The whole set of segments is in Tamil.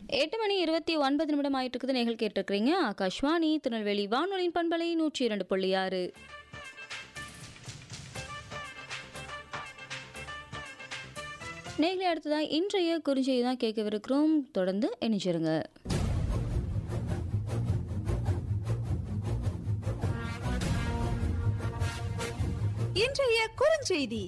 எட்டு மணி இருபத்தி ஒன்பது நிமிடம் ஆயிட்டு இருக்குது நீங்கள் கேட்டிருக்கிறீங்க ஆகாஷ்வாணி திருநெல்வேலி வானொலியின் பண்பலை நூற்றி இரண்டு புள்ளி ஆறு நேர்களை அடுத்ததான் இன்றைய குறிஞ்சியை தான் கேட்கவிருக்கிறோம் தொடர்ந்து இணைச்சிருங்க இன்றைய குறுஞ்செய்தி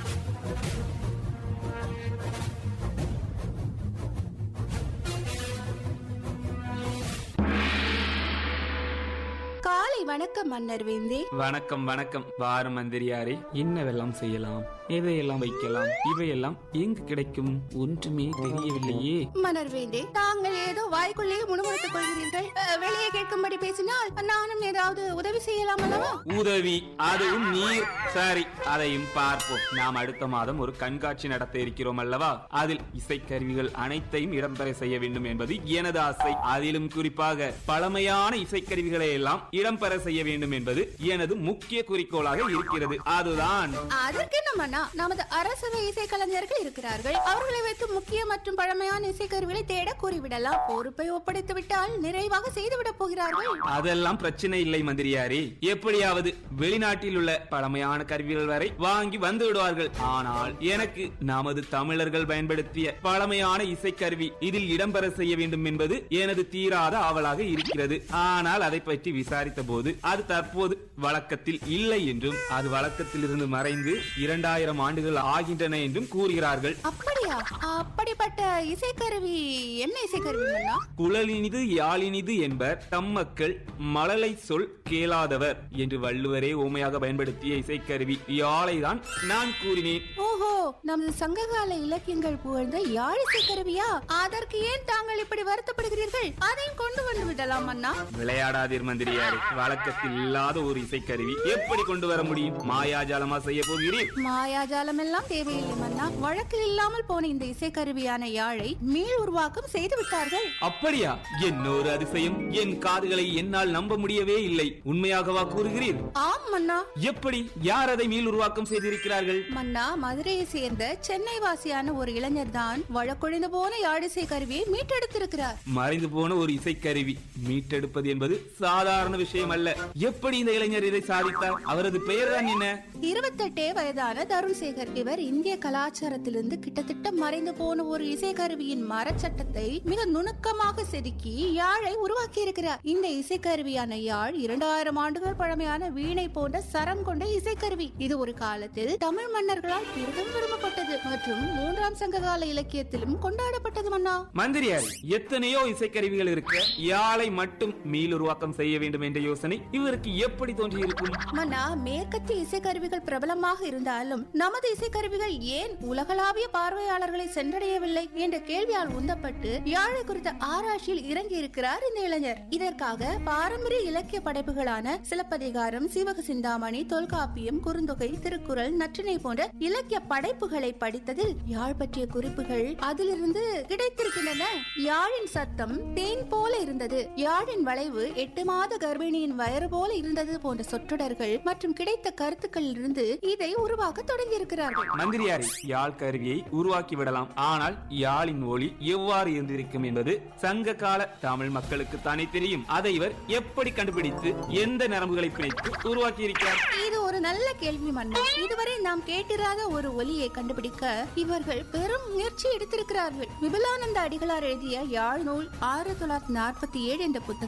காலை வணக்கம் மன்னர் வேந்தே வணக்கம் வணக்கம் வார மந்திரியாரே என்னவெல்லாம் செய்யலாம் எதையெல்லாம் வைக்கலாம் இவையெல்லாம் எங்கு கிடைக்கும் ஒன்றுமே தெரியவில்லையே மன்னர் வேந்தே தாங்கள் ஏதோ வாய்க்குள்ளேயே முணுமுணுத்துக் கொள்கிறீர்கள் அஹ், வெளியே கேட்கும்படி பேசினால் நானும் ஏதாவது உதவி செய்யலாம் அல்லவா உதவி அதுவும் நீர் சரி அதையும் பார்ப்போம் நாம் அடுத்த மாதம் ஒரு கண்காட்சி நடத்த இருக்கிறோம் அல்லவா அதில் இசைக்கருவிகள் அனைத்தையும் இடம்பெற செய்ய வேண்டும் என்பது எனது ஆசை அதிலும் குறிப்பாக பழமையான இசைக்கருவிகளை எல்லாம் இடம்பெற செய்ய வேண்டும் என்பது எனது முக்கிய குறிக்கோளாக இருக்கிறது அதுதான் அதற்கு என்ன மன்னா நமது அரசவை இசைக்கலைஞர்கள் இருக்கிறார்கள் அவர்களை வைத்து முக்கிய மற்றும் பழமையான இசைக்கருவிகளை தேட கூறிவிடலாம் பொறுப்பை ஒப்படைத்து விட்டால் நிறைவாக செய்துவிடப் போகிறார்கள் அதெல்லாம் பிரச்சனை இல்லை மந்திரியாரே எப்படியாவது வெளிநாட்டில் உள்ள பழமையான கருவிகள் வரை வாங்கி வந்து விடுவார்கள் ஆனால் எனக்கு நமது தமிழர்கள் பயன்படுத்திய பழமையான இசைக்கருவி இதில் இடம்பெற செய்ய வேண்டும் என்பது எனது தீராத ஆவலாக இருக்கிறது ஆனால் அதை பற்றி விசாரித்த போது அது தற்போது வழக்கத்தில் இல்லை என்றும் அது வழக்கத்தில் இருந்து மறைந்து இரண்டாயிரம் ஆண்டுகள் ஆகின்றன என்றும் கூறுகிறார்கள் அப்படியா அப்படிப்பட்ட இசைக்கருவி என்ன இசைக்கருவி மன்னா குழலினிது யாழினிது என்பர் தம் மக்கள் மழலை சொல் கேளாதவர் என்று வள்ளுவரே ஓமையாக பயன்படுத்திய இசைக்கருவி யாழை தான் நான் கூறினேன் ஓஹோ நமது சங்ககால இலக்கியங்கள் புகழ்ந்த யாழ் இசைக்கருவியா அதற்கு ஏன் தாங்கள் இப்படி வருத்தப்படுகிறீர்கள் அதையும் கொண்டு வந்து விடலாம் அண்ணா விளையாடாதீர் மந்திரியாரே வழக்கத்தில் இல்லாத ஒரு இசைக்கருவி எப்படி கொண்டு வர முடியும் மாயாஜாலமா செய்ய போகிறீர் மாயாஜாலம் எல்லாம் தேவையில்லை மன்னா வழக்கில் இல்லாமல் போன இந்த இசைக்கருவியான யாழை மீள் உருவாக்கம் செய்து விட்டார்கள் அப்படியா என்னொரு அதிசயம் என் காதுகளை என்னால் நம்ப முடியவே இல்லை உண்மையாகவா கூறுகிறீர் ஆம் மன்னா எப்படி யார் அதை மீள் உருவாக்கம் செய்திருக்கிறார்கள் மன்னா மதுரையை சேர்ந்த சென்னை வாசியான ஒரு இளைஞர் தான் வழக்கொழிந்து போன யாழிசை கருவியை மீட்டெடுத்திருக்கிறார் மறைந்து போன ஒரு இசைக்கருவி மீட்டெடுப்பது என்பது சாதாரண விஷயம் அல்ல எப்படி இந்த இளைஞர் இதை சாதித்தார் அவரது பெயர் தான் என்ன இருபத்தெட்டே வயதான தருண் சேகர் இவர் இந்திய கலாச்சாரத்திலிருந்து கிட்டத்தட்ட மறைந்து போன ஒரு இசைக்கருவியின் மரச்சட்டத்தை மிக நுணுக்கமாக செதுக்கி யாழை உருவாக்கி இருக்கிறார் இந்த இசைக்கருவியான யாழ் இரண்டாயிரம் ஆண்டுகள் பழமையான வீணை போன்ற சரம் கொண்ட இசைக்கருவி இது ஒரு காலத்தில் தமிழ் மன்னர்களால் பெரிதும் விரும்பப்பட்டது மற்றும் மூன்றாம் சங்ககால இலக்கியத்திலும் கொண்டாடப்பட்டது மன்னா மந்திரியார் எத்தனையோ இசைக்கருவிகள் இருக்க யாழை மட்டும் மீளுருவாக்கம் செய்ய வேண்டும் என்ற யோசனை இவருக்கு எப்படி தோன்றியிருக்கும் மன்னா மேற்கத்திய இசைக்கருவிகள் பிரபலமாக இருந்தாலும் நமது இசைக்கருவிகள் ஏன் உலகளாவிய பார்வையாளர்களை சென்றடையவில்லை என்ற கேள்வியால் உந்தப்பட்டு யாழை குறித்த ஆராய்ச்சியில் இறங்கி இருக்கிறார் இந்த இளைஞர் இதற்காக பாரம்பரிய இலக்கிய படைப்புகளான சிலப்பதிகாரம் சீவக சிந்தாமணி தொல்காப்பியம் குறுந்தொகை திருக்குறள் நற்றிணை போன்ற இலக்கிய படைப்புகளை படித்ததில் யாழ் பற்றிய குறிப்புகள் அதிலிருந்து கிடைத்திருக்கின்றன யாழின் சத்தம் தேன் போல இருந்தது யாழின் வளைவு எட்டு மாத கர்ப்பிணியின் வயறு போல இருந்தது போன்ற சொற்றொடர்கள் மற்றும் கிடைத்த கருத்துக்களிலிருந்து இதை உருவாக்க தொடங்கி இருக்கிறார்கள் மந்திரியாரி யாழ் கருவியை உருவாக்கி விடலாம் ஆனால் யாழின் ஒளி எவ்வாறு இருந்திருக்கும் என்பது சங்க கால தமிழ் மக்களுக்கு தானே தெரியும் அதை இவர் எப்படி கண்டுபிடித்து எந்த நரம்புகளை பிணைத்து உருவாக்கி இருக்கிறார் இது ஒரு நல்ல கேள்வி மன்னா இதுவரை நாம் கேட்டிராத ஒரு ஒலியை கண்டுபிடிக்க இவர்கள் பெரும் முயற்சி எடுத்திருக்கிறார்கள் விபுலானந்த அடிகளார் எழுதிய யாழ் நூல் ஆயிரத்தி தொள்ளாயிரத்தி நாற்பத்தி ஏழு என்ற புத்தகம்